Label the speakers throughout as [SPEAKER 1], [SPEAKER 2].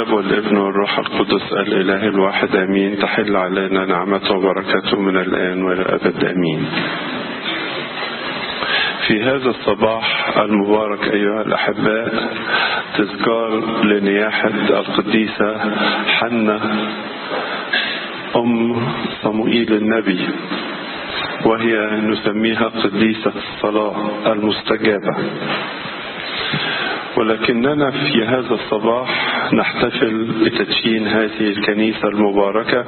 [SPEAKER 1] الآب والابن والروح القدس الإله الواحد آمين تحل علينا نعمته وبركاته من الآن وإلى الأبد آمين في هذا الصباح المبارك أيها الأحباء تذكار لنياحة القديسة حنة أم صموئيل النبي وهي نسميها قديسة الصلاة المستجابة ولكننا في هذا الصباح نحتفل بتدشين هذه الكنيسة المباركة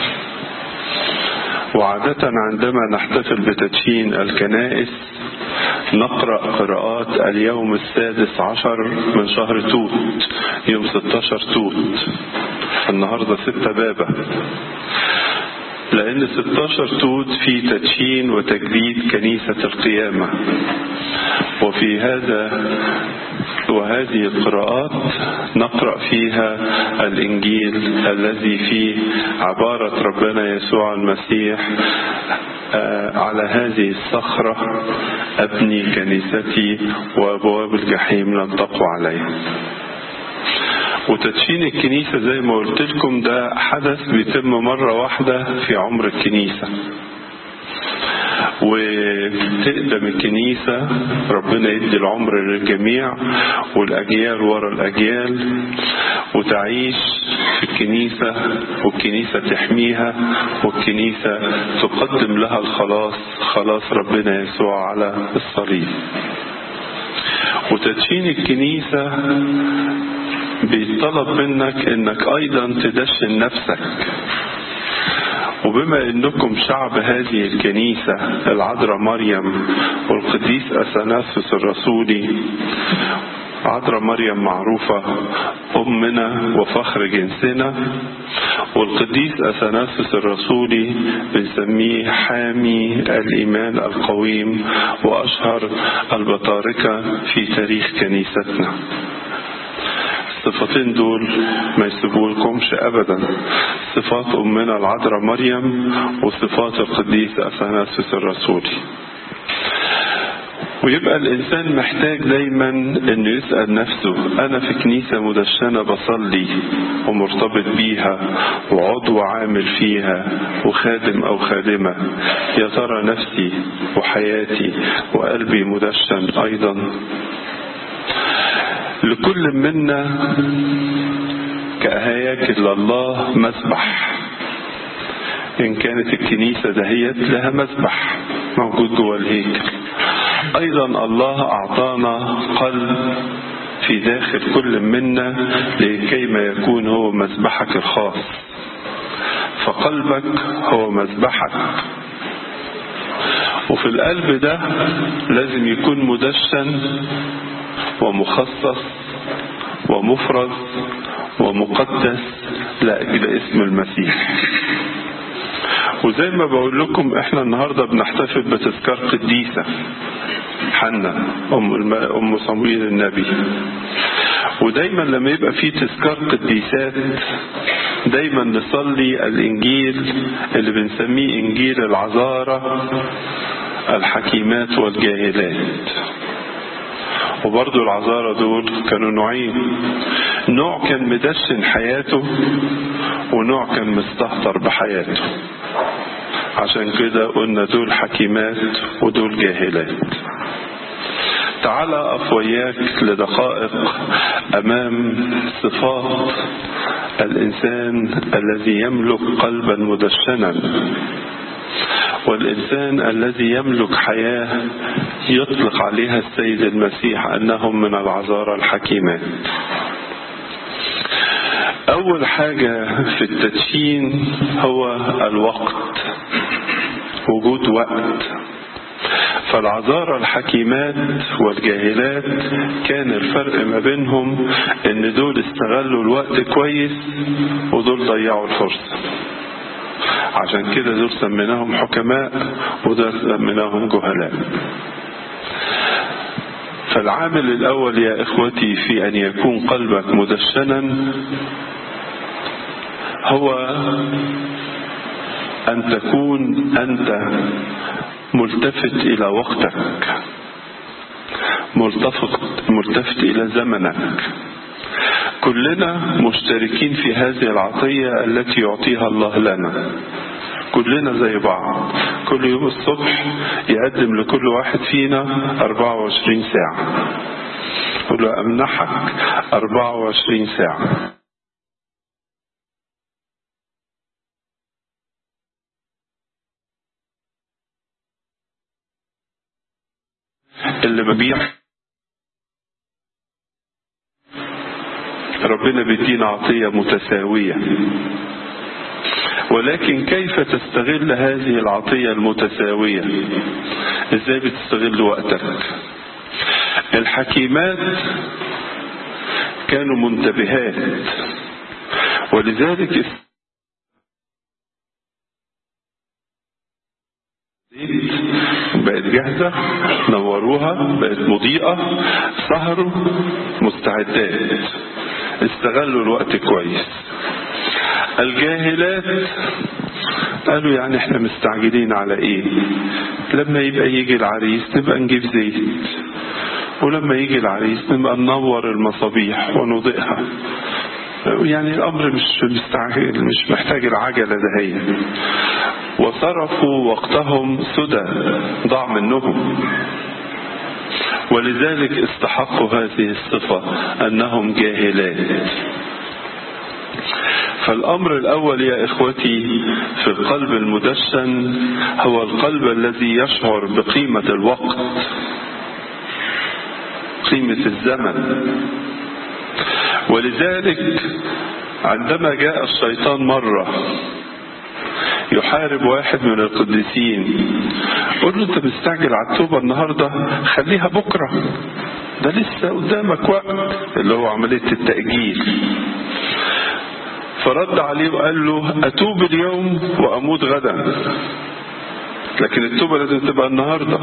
[SPEAKER 1] وعادة عندما نحتفل بتدشين الكنائس نقرأ قراءات اليوم السادس عشر من شهر توت يوم 16 توت النهاردة ستة بابا لأن 16 توت في تدشين وتجديد كنيسة القيامة وفي هذا وهذه القراءات نقرأ فيها الإنجيل الذي فيه عبارة ربنا يسوع المسيح على هذه الصخرة أبني كنيستي وأبواب الجحيم لن تقوى عليها وتدشين الكنيسة زي ما قلت لكم ده حدث بيتم مرة واحدة في عمر الكنيسة وتقدم الكنيسة ربنا يدي العمر للجميع والأجيال ورا الأجيال وتعيش في الكنيسة والكنيسة تحميها والكنيسة تقدم لها الخلاص خلاص ربنا يسوع على الصليب وتدشين الكنيسة بيطلب منك انك ايضا تدشن نفسك وبما انكم شعب هذه الكنيسة العذراء مريم والقديس اثناسوس الرسولي عذراء مريم معروفة أمنا وفخر جنسنا والقديس أثناسوس الرسولي بنسميه حامي الإيمان القويم وأشهر البطاركة في تاريخ كنيستنا الصفتين دول ما يسيبولكمش ابدا صفات امنا العذراء مريم وصفات القديس اثناسوس الرسولي ويبقى الانسان محتاج دايما انه يسال نفسه انا في كنيسه مدشنه بصلي ومرتبط بيها وعضو عامل فيها وخادم او خادمه يا ترى نفسي وحياتي وقلبي مدشن ايضا لكل منا كهياكل لله مسبح إن كانت الكنيسة دهيت لها مسبح موجود جوه الهيكل أيضا الله أعطانا قلب في داخل كل منا لكي ما يكون هو مسبحك الخاص فقلبك هو مسبحك وفي القلب ده لازم يكون مدشن ومخصص ومفرز ومقدس لأجل اسم المسيح وزي ما بقول لكم احنا النهارده بنحتفل بتذكار قديسة حنة أم أم صمويل النبي ودايما لما يبقى في تذكار قديسات دايما نصلي الإنجيل اللي بنسميه إنجيل العذارة الحكيمات والجاهلات وبرضو العذارى دول كانوا نوعين نوع كان مدشن حياته ونوع كان مستهتر بحياته عشان كده قلنا دول حكيمات ودول جاهلات تعال أقف وياك لدقائق أمام صفات الإنسان الذي يملك قلبا مدشنا والإنسان الذي يملك حياة يطلق عليها السيد المسيح أنهم من العذارى الحكيمات أول حاجة في التدشين هو الوقت وجود وقت فالعذارى الحكيمات والجاهلات كان الفرق ما بينهم ان دول استغلوا الوقت كويس ودول ضيعوا الفرصة عشان كده دول سميناهم حكماء ودول سميناهم جهلاء فالعامل الأول يا إخوتي في أن يكون قلبك مدشنا هو أن تكون أنت ملتفت إلى وقتك ملتفت, ملتفت إلى زمنك كلنا مشتركين في هذه العطية التي يعطيها الله لنا كلنا زي بعض كل يوم الصبح يقدم لكل واحد فينا 24 ساعة يقول له أمنحك 24 ساعة اللي ببيع ربنا بيدينا عطية متساوية ولكن كيف تستغل هذه العطية المتساوية ازاي بتستغل وقتك الحكيمات كانوا منتبهات ولذلك بقت جاهزة نوروها بقت مضيئة سهروا مستعدات استغلوا الوقت كويس الجاهلات قالوا يعني احنا مستعجلين على ايه لما يبقى يجي العريس نبقى نجيب زيت ولما يجي العريس نبقى ننور المصابيح ونضيئها يعني الامر مش مستعجل مش محتاج العجله دهية وصرفوا وقتهم سدى ضاع منهم ولذلك استحقوا هذه الصفه انهم جاهلات فالأمر الأول يا إخوتي في القلب المدشن هو القلب الذي يشعر بقيمة الوقت قيمة الزمن ولذلك عندما جاء الشيطان مرة يحارب واحد من القديسين قل له انت مستعجل على التوبة النهاردة خليها بكرة ده لسه قدامك وقت اللي هو عملية التأجيل فرد عليه وقال له أتوب اليوم وأموت غدا لكن التوبة لازم تبقى النهاردة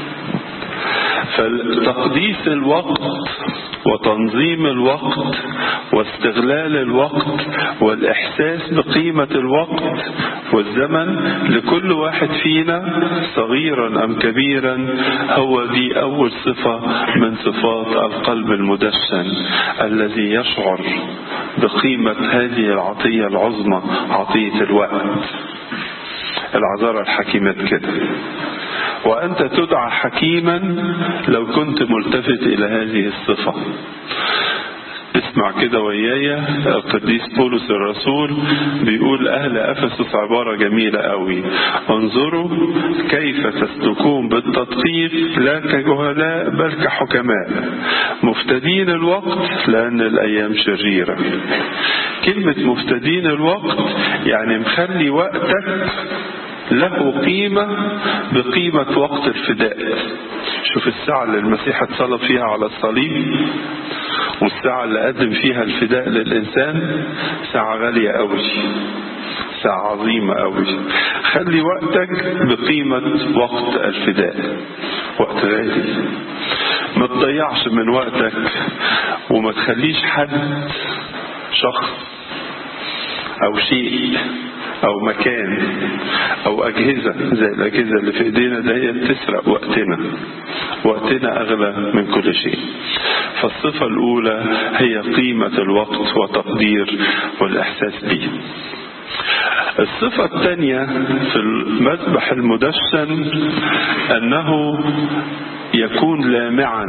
[SPEAKER 1] فتقديس الوقت وتنظيم الوقت واستغلال الوقت والإحساس بقيمة الوقت والزمن لكل واحد فينا صغيرا أم كبيرا هو دي أول صفة من صفات القلب المدشن الذي يشعر بقيمة هذه العطية العظمى عطية الوقت العذارى الحكيمات كده وأنت تدعى حكيما لو كنت ملتفت إلى هذه الصفة اسمع كده ويايا القديس بولس الرسول بيقول أهل أفسس عبارة جميلة قوي انظروا كيف تسلكون بالتدقيق لا كجهلاء بل كحكماء مفتدين الوقت لأن الأيام شريرة كلمة مفتدين الوقت يعني مخلي وقتك له قيمة بقيمة وقت الفداء شوف الساعة اللي المسيح اتصلب فيها على الصليب والساعة اللي قدم فيها الفداء للإنسان ساعة غالية قوي ساعة عظيمة قوي خلي وقتك بقيمة وقت الفداء وقت غالي ما تضيعش من وقتك وما تخليش حد شخص أو شيء او مكان او اجهزة زي الاجهزة اللي في ايدينا ده هي تسرق وقتنا وقتنا اغلى من كل شيء فالصفة الاولى هي قيمة الوقت وتقدير والاحساس به الصفة الثانية في المذبح المدشن انه يكون لامعا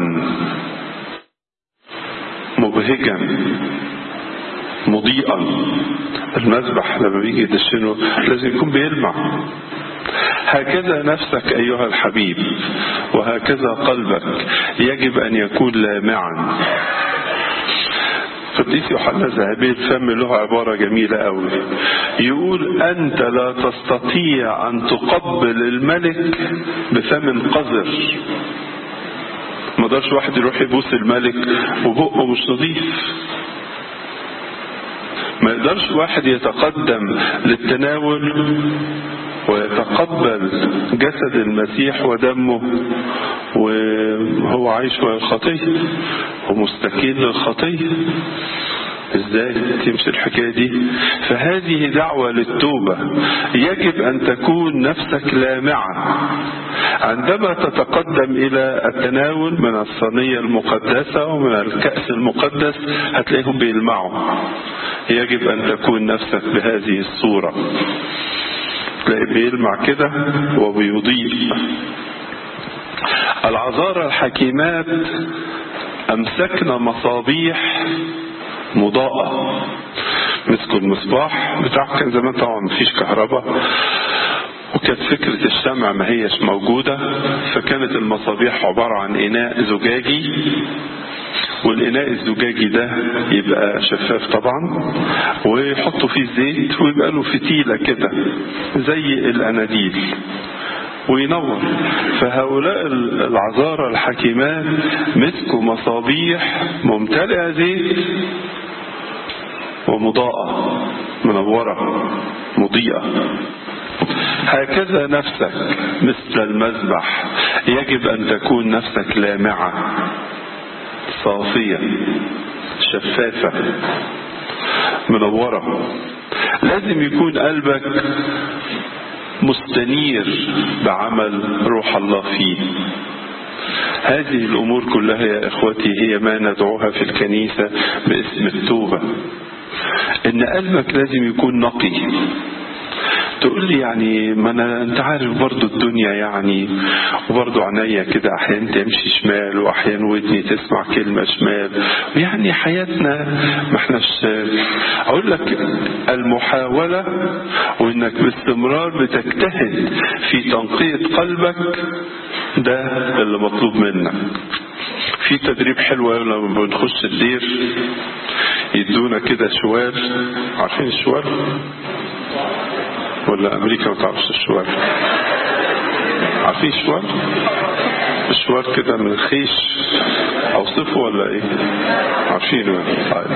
[SPEAKER 1] مبهجا مضيئا المذبح لما بيجي يدشنه لازم يكون بيلمع هكذا نفسك أيها الحبيب وهكذا قلبك يجب أن يكون لامعا قديس يوحنا ذهبي الفم له عبارة جميلة أوي يقول أنت لا تستطيع أن تقبل الملك بفم قذر ما قدرش واحد يروح يبوس الملك وبقه مش نظيف ما يقدرش واحد يتقدم للتناول ويتقبل جسد المسيح ودمه وهو عايش مع الخطية ومستكين للخطية ازاي تمشي الحكاية دي فهذه دعوة للتوبة يجب ان تكون نفسك لامعة عندما تتقدم إلى التناول من الصينية المقدسة ومن الكأس المقدس هتلاقيهم بيلمعوا يجب أن تكون نفسك بهذه الصورة تلاقي بيلمع كده وبيضيء العذارى الحكيمات أمسكنا مصابيح مضاءة مسكوا المصباح بتاعه كان زمان طبعا مفيش كهرباء وكانت فكرة الشمع ما هيش موجودة فكانت المصابيح عبارة عن إناء زجاجي والإناء الزجاجي ده يبقى شفاف طبعا ويحطوا فيه زيت ويبقى له فتيلة كده زي الأناديل وينور فهؤلاء العذارى الحكيمات مسكوا مصابيح ممتلئة زيت ومضاءة منورة مضيئة هكذا نفسك مثل المذبح يجب أن تكون نفسك لامعة صافية شفافة منورة لازم يكون قلبك مستنير بعمل روح الله فيه هذه الأمور كلها يا إخوتي هي ما ندعوها في الكنيسة باسم التوبة إن قلبك لازم يكون نقي تقول لي يعني ما انا انت عارف برضو الدنيا يعني وبرضو عينيا كده احيانا تمشي شمال واحيانا ودني تسمع كلمه شمال يعني حياتنا ما احناش اقول لك المحاوله وانك باستمرار بتجتهد في تنقيه قلبك ده اللي مطلوب منك في تدريب حلو لما بنخش الدير يدونا كده شوال عارفين الشوال ولا امريكا ما تعرفش الشوال عارفين الشوال الشوال كده من الخيش اوصفه ولا ايه عارفينه طيب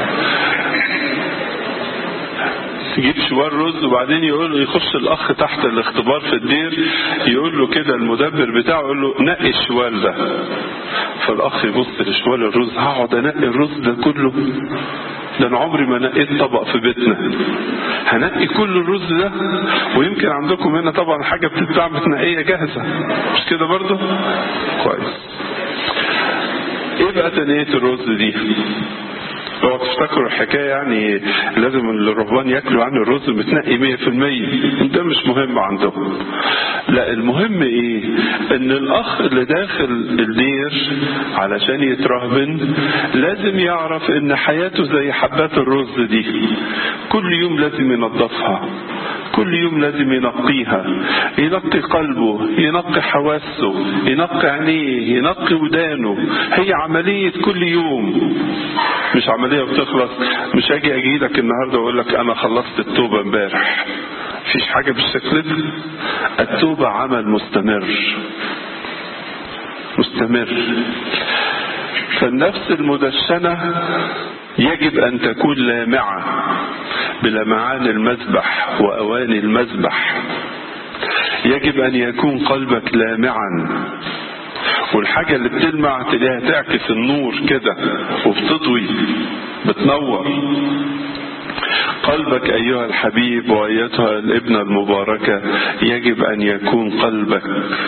[SPEAKER 1] تجيب شوال رز وبعدين يقول يخش الاخ تحت الاختبار في الدير يقول له كده المدبر بتاعه يقول له نقي الشوال ده فالاخ يبص لشوال الرز هقعد انقي الرز ده كله ده انا عمري ما نقيت طبق في بيتنا هنقي كل الرز ده ويمكن عندكم هنا طبعا حاجه بتتباع متنقيه جاهزه مش كده برضه كويس ايه بقى تنقيه الرز دي اوعوا تفتكروا الحكايه يعني لازم الرهبان ياكلوا عن الرز متنقي 100% ده مش مهم عندهم لا المهم ايه ان الاخ اللي داخل الدير علشان يترهبن لازم يعرف ان حياته زي حبات الرز دي كل يوم لازم ينظفها كل يوم لازم ينقيها ينقي قلبه ينقي حواسه ينقي عينيه ينقي ودانه هي عملية كل يوم مش عملية بتخلص مش اجي اجي لك النهاردة واقول لك انا خلصت التوبة امبارح مفيش حاجة بالشكل ده التوبة عمل مستمر مستمر فالنفس المدشنة يجب أن تكون لامعة بلمعان المذبح وأواني المذبح يجب أن يكون قلبك لامعا والحاجة اللي بتلمع تلاقيها تعكس النور كده وبتضوي بتنور قلبك أيها الحبيب وأيتها الابنة المباركة يجب أن يكون قلبك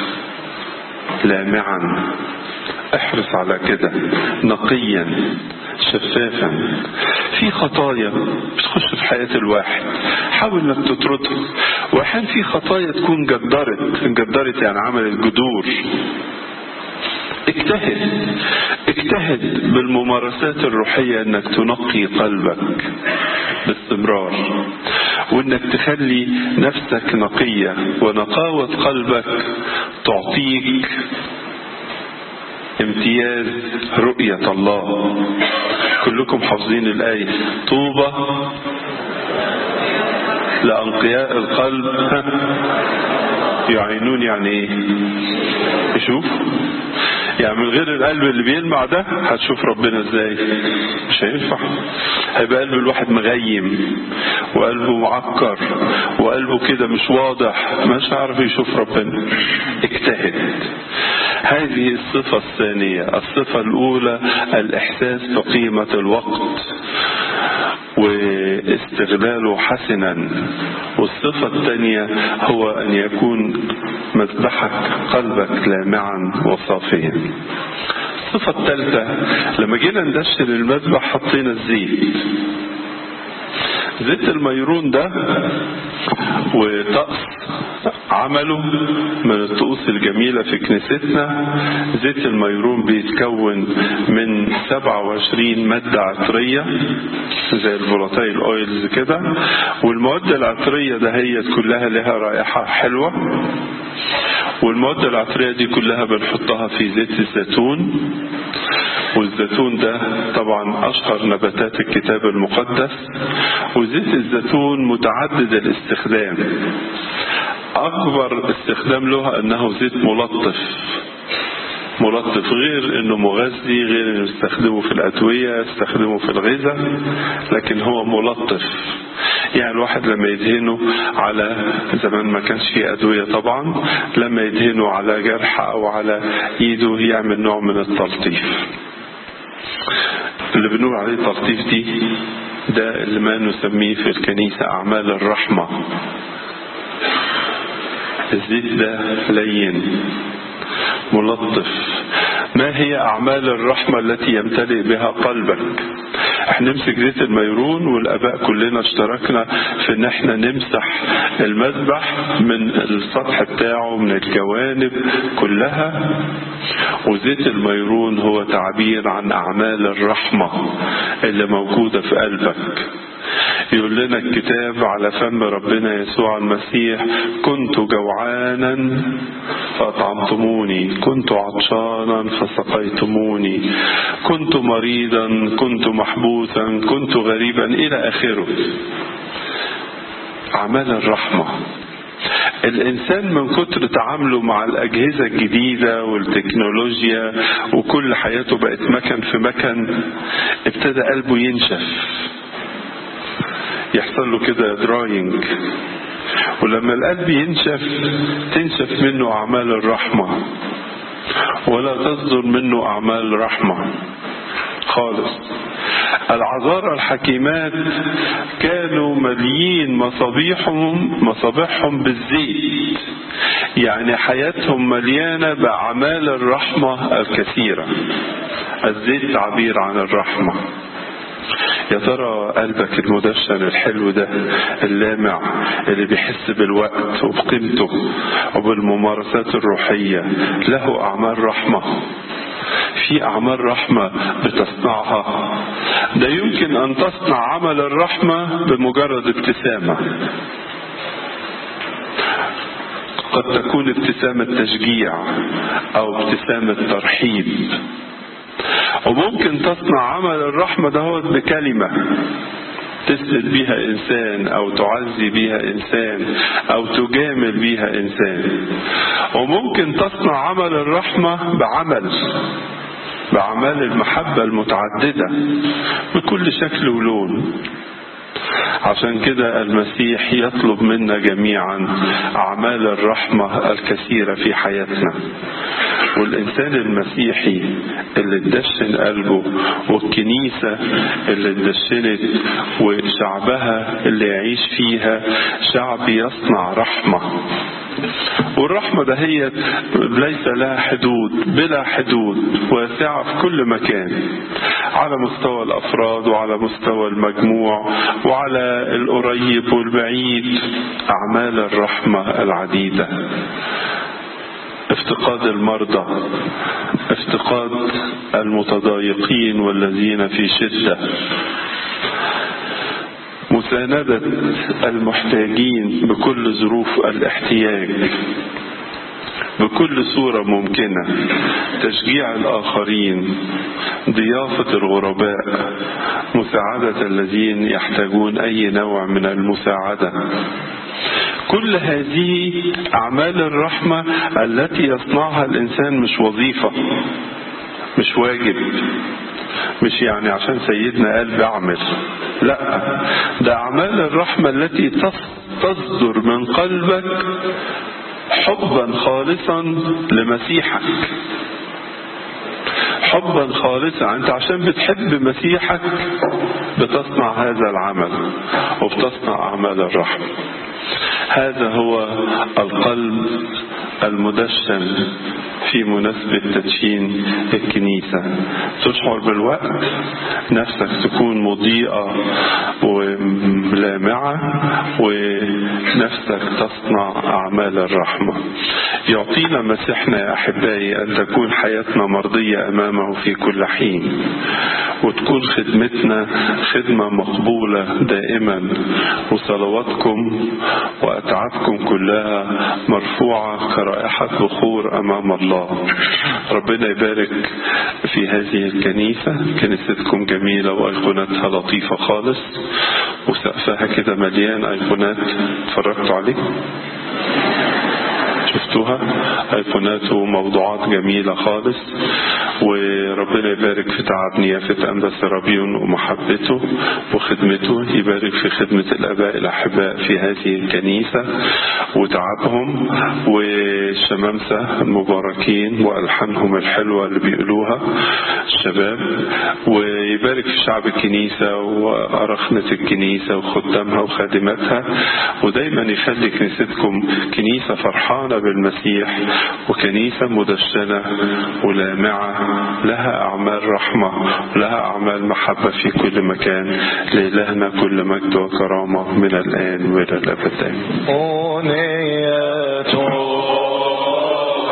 [SPEAKER 1] لامعا احرص على كده نقيا شفافا في خطايا بتخش في حياة الواحد حاول انك تطردها واحيانا في خطايا تكون جدرت جدرت يعني عملت جذور اجتهد اجتهد بالممارسات الروحية انك تنقي قلبك باستمرار وانك تخلي نفسك نقية ونقاوة قلبك تعطيك امتياز رؤية الله كلكم حافظين الآية طوبى لأنقياء القلب يعينون يعني ايه يشوف يعني من غير القلب اللي بيلمع ده هتشوف ربنا ازاي مش هينفع هيبقى قلب الواحد مغيم وقلبه معكر وقلبه كده مش واضح مش عارف يشوف ربنا اجتهد هذه الصفة الثانية الصفة الأولى الإحساس بقيمة الوقت استغلاله حسنا والصفة الثانية هو أن يكون مذبحك قلبك لامعا وصافيا الصفة الثالثة لما جينا ندشن المذبح حطينا الزيت زيت الميرون ده وطقس عمله من الطقوس الجميلة في كنيستنا زيت الميرون بيتكون من 27 مادة عطرية زي الفولاتايل اويلز كده والمواد العطرية ده هي كلها لها رائحة حلوة والمواد العطرية دي كلها بنحطها في زيت الزيتون والزيتون ده طبعا أشهر نباتات الكتاب المقدس وزيت الزيتون متعدد الاستخدام أكبر استخدام له أنه زيت ملطف ملطف غير انه مغذي غير انه يستخدمه في الادويه يستخدمه في الغذاء لكن هو ملطف يعني الواحد لما يدهنه على زمان ما كانش فيه ادويه طبعا لما يدهنه على جرح او على ايده يعمل نوع من التلطيف اللي بنقول عليه تلطيف دي ده اللي ما نسميه في الكنيسه اعمال الرحمه الزيت ده لين ملطف ما هي أعمال الرحمة التي يمتلئ بها قلبك احنا نمسك زيت الميرون والاباء كلنا اشتركنا في ان احنا نمسح المذبح من السطح بتاعه من الجوانب كلها وزيت الميرون هو تعبير عن اعمال الرحمة اللي موجودة في قلبك يقول لنا الكتاب على فم ربنا يسوع المسيح كنت جوعانا فأطعمتموني كنت عطشانا فسقيتموني كنت مريضا كنت محبوسا كنت غريبا إلى آخره أعمال الرحمة الإنسان من كتر تعامله مع الأجهزة الجديدة والتكنولوجيا وكل حياته بقت مكن في مكن ابتدى قلبه ينشف يحصل له كده دراينج ولما القلب ينشف تنشف منه أعمال الرحمة ولا تصدر منه أعمال رحمة خالص العذارى الحكيمات كانوا مليين مصابيحهم مصابيحهم بالزيت يعني حياتهم مليانة بأعمال الرحمة الكثيرة الزيت تعبير عن الرحمة يا ترى قلبك المدشن الحلو ده اللامع اللي بيحس بالوقت وبقيمته وبالممارسات الروحية له أعمال رحمة في أعمال رحمة بتصنعها ده يمكن أن تصنع عمل الرحمة بمجرد ابتسامة قد تكون ابتسامة تشجيع أو ابتسامة ترحيب وممكن تصنع عمل الرحمة ده بكلمة تسند بيها إنسان أو تعزي بيها إنسان أو تجامل بيها إنسان وممكن تصنع عمل الرحمة بعمل بأعمال المحبة المتعددة بكل شكل ولون عشان كده المسيح يطلب منا جميعا أعمال الرحمة الكثيرة في حياتنا والإنسان المسيحي اللي اتدشن قلبه والكنيسة اللي اتدشنت وشعبها اللي يعيش فيها شعب يصنع رحمة والرحمة ده هي ليس لها حدود بلا حدود واسعة في كل مكان على مستوى الأفراد وعلى مستوى المجموع وعلى القريب والبعيد أعمال الرحمة العديدة افتقاد المرضى افتقاد المتضايقين والذين في شدة مساندة المحتاجين بكل ظروف الاحتياج بكل صورة ممكنة تشجيع الآخرين ضيافة الغرباء مساعدة الذين يحتاجون أي نوع من المساعدة كل هذه أعمال الرحمة التي يصنعها الإنسان مش وظيفة مش واجب مش يعني عشان سيدنا قال بعمل لا ده أعمال الرحمة التي تصدر من قلبك حبا خالصا لمسيحك حبا خالصا انت عشان بتحب مسيحك بتصنع هذا العمل وبتصنع أعمال الرحمة هذا هو القلب المدشن في مناسبة تدشين الكنيسة تشعر بالوقت نفسك تكون مضيئة ولامعة ونفسك تصنع أعمال الرحمة يعطينا مسيحنا يا أحبائي أن تكون حياتنا مرضية أمامه في كل حين وتكون خدمتنا خدمة مقبولة دائما وصلواتكم وأتعابكم كلها مرفوعة كرائحة بخور أمام الله ربنا يبارك في هذه الكنيسة كنيستكم جميلة وأيقوناتها لطيفة خالص وسقفها كده مليان أيقونات اتفرجتوا عليه شفتوها ايقونات وموضوعات جميلة خالص وربنا يبارك في تعب نيافة أنبس ربيون ومحبته وخدمته يبارك في خدمة الآباء الأحباء في هذه الكنيسة وتعبهم والشمامسة المباركين وألحانهم الحلوة اللي بيقولوها الشباب ويبارك في شعب الكنيسة وأرخنة الكنيسة وخدامها وخادماتها ودايما يخلي كنيستكم كنيسة فرحانة بالمسيح وكنيسة مدشنة ولامعة لها أعمال رحمة لها أعمال محبة في كل مكان لإلهنا كل مجد وكرامة من الآن وإلى الأبد آمين